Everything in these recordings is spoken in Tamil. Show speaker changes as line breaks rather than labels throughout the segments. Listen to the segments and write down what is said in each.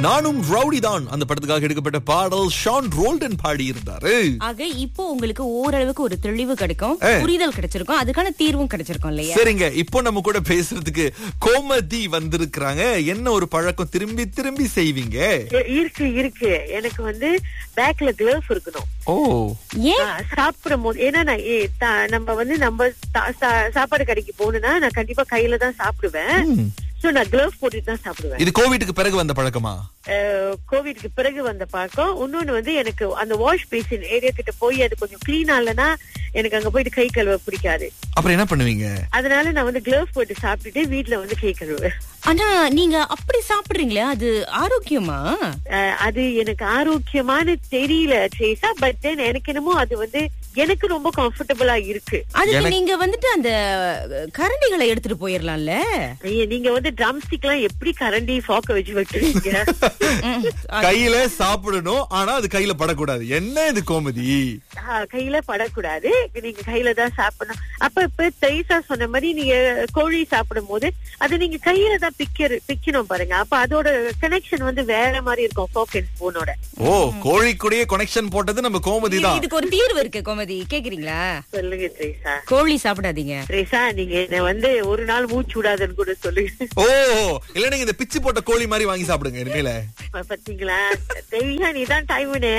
நானும் ரவுடி தான் அந்த படத்துக்காக எடுக்கப்பட்ட பாடல் ஷான் ரோல்டன் பாடி இருந்தாரு
ஆக இப்போ உங்களுக்கு ஓரளவுக்கு ஒரு தெளிவு கிடைக்கும் புரிதல் கிடைச்சிருக்கும் அதுக்கான தீர்வும் கிடைச்சிருக்கும் இல்லையா
சரிங்க இப்போ நம்ம கூட பேசுறதுக்கு கோமதி வந்திருக்கிறாங்க என்ன ஒரு பழக்கம் திரும்பி திரும்பி செய்வீங்க
இ- இருக்கு இருக்கு எனக்கு வந்து பேக்ல கிளவ்ஸ் இருக்கணும்
ஓ
ஏன்
ஆ, சாப்பிடும் போது ஏன்னா நான் ஏ, தா- நம்ம வந்து நம்ம சா- சா- சாப்பாடு கடைக்கு போகணும்னா நான் கண்டிப்பா கையில தான் சாப்பிடுவேன்
ம்.
சோ நான் கிளவ்ஸ் போட்டுட்டு தான் சாப்பிடுவேன்
இது கோவிட்டுக்கு பிறகு வந்த பழக்கமா
அஹ், கோவிட்க்கு பிறகு வந்த பழக்கம் இன்னொன்னு வந்து எனக்கு அந்த வாஷ் பேசின் ஏரியா கிட்ட போய் அது கொஞ்சம் கிளீன் ஆகலன்னா எனக்கு அங்க போயிட்டு கை கழுவ பிடிக்காது
அப்புறம் என்ன பண்ணுவீங்க
அதனால நான் வந்து கிளவ்ஸ் போட்டு சாப்பிட்டுட்டு வீட்ல வந்து கை கழுவுவேன்
ஆனா நீங்க அப்படி சாப்பிடுறீங்களே அது ஆரோக்கியமா
அஹ், அது எனக்கு ஆரோக்கியமான தெரியல ட்ரேசா பட் தென் எனக்கு என்னமோ அது வந்து எனக்கு ரொம்ப கம்ஃபர்டபுளா இருக்கு
அதுக்கு நீங்க வந்துட்டு அந்த கரண்டிகளை எடுத்துட்டு போயிடலாம்ல
ஐயா, நீங்க வந்து ட்ரம் ஸ்டிக் எல்லாம் எப்படி கரண்டி ஃபாக்க வச்சு வைக்கிறீங்க
ம்.
கையில சாப்பிடணும் ஆனா அது கையில படக்கூடாது என்ன இது கோமதி
ஆ, கையில படக்கூடாது நீங்க கையில தான் சாப்பிடணும் அப்ப இப்ப தைசா சொன்ன மாதிரி நீங்க கோழி சாப்பிடும் போது அது நீங்க கையில தான் பிக்க பிக்கணும் பாருங்க அப்ப அதோட கனெக்ஷன் வந்து வேற மாதிரி இருக்கும் ஃபோக் அண்ட் ஸ்பூனோட
ஓ கோழி கூடயே கனெக்ஷன் போட்டது நம்ம கோமதி தான்
இதுக்கு ஒரு தீர்வு இருக்கு கோமதி கேக்குறீங்களா
சொல்லுங்க த்ரேசா
கோழி சாப்பிடாதீங்க
த்ரேசா நீங்க என்ன வந்து ஒரு நாள் மூச்சு விடாதுன்னு கூட சொல்லுங்க
ஓ இல்ல நீங்க இந்த பிச்சு போட்ட கோழி மாதிரி வாங்கி சாப்பிடுங்க இனிமேல
பாத்தீங்களா தெய்வா நீதான் டைம்னு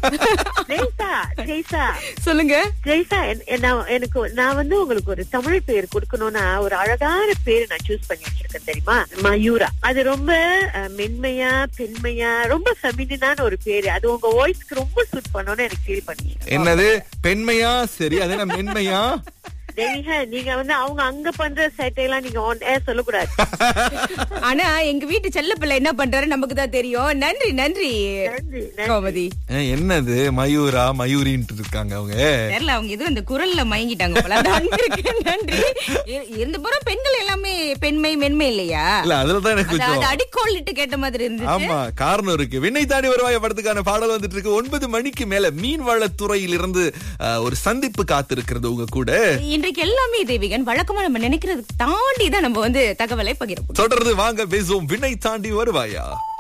த்ரேசா த்ரேசா
சொல்லுங்க
ஜெய்சா என்- என் நான் எனக்கு நான் வந்து உங்களுக்கு ஒரு தமிழ் பேர் கொடுக்கணும்னா ஒரு அழகான பேர் நான் சூஸ் பண்ணி வச்சிருக்கேன் தெரியுமா மயூரா அது ரொம்ப அஹ், மென்மையா பெண்மையா ரொம்ப ஃபெமினான ஒரு பேரு அது உங்க வாய்ஸ்க்கு ரொம்ப சூட் பண்ணணும்னு எனக்கு ஃபீல் பண்ணி
என்னது பெண்மையா சரி அது என்ன மென்மையா
தெய்வீக நீங்க வந்து அவங்க அங்க பண்ற சேட்டையெல்லாம் நீங்க ஆன் ஏர் சொல்லக்கூடாது
ஆனா எங்க வீட்டு செல்ல பிள்ளை என்ன பண்றாரு நமக்கு தான் தெரியும் நன்றி நன்றி
நன்றி நன்றி.
கோமதி
ஏ, என்னது மயூரா மயூரின்ட்டு இருக்காங்க அவங்க
தெரியல அவங்க எதுவும் இந்த குரல்ல மயங்கிட்டாங்க போல நன்றி நன்றி இ- இருந்த புறம் பெண்கள் எல்லாமே பெண்மை மென்மை இல்லையா
இல்ல அதுலதான் எனக்கு
அது- அது
கொஞ்சம்
அடிக்கோல்லிட்டு கேட்ட மாதிரி இருந்துச்சு
ஆமா காரணம் இருக்கு விண்ணை தாண்டி வருவாய படத்துக்கான பாடல் வந்துட்டு இருக்கு ஒன்பது மணிக்கு மேல மீன்வளத்துறையில் இருந்து அஹ், ஒரு சந்திப்பு காத்திருக்கிறது உங்க கூட
இன்றைக்கு எல்லாமே தேவிகன் வழக்கமா நம்ம நினைக்கிறது தாண்டி தான் நம்ம வந்து தகவலை பகிரப்போம்
தொடர்ந்து வாங்க பேசுவோம் விண்ணை தாண்டி வருவாயா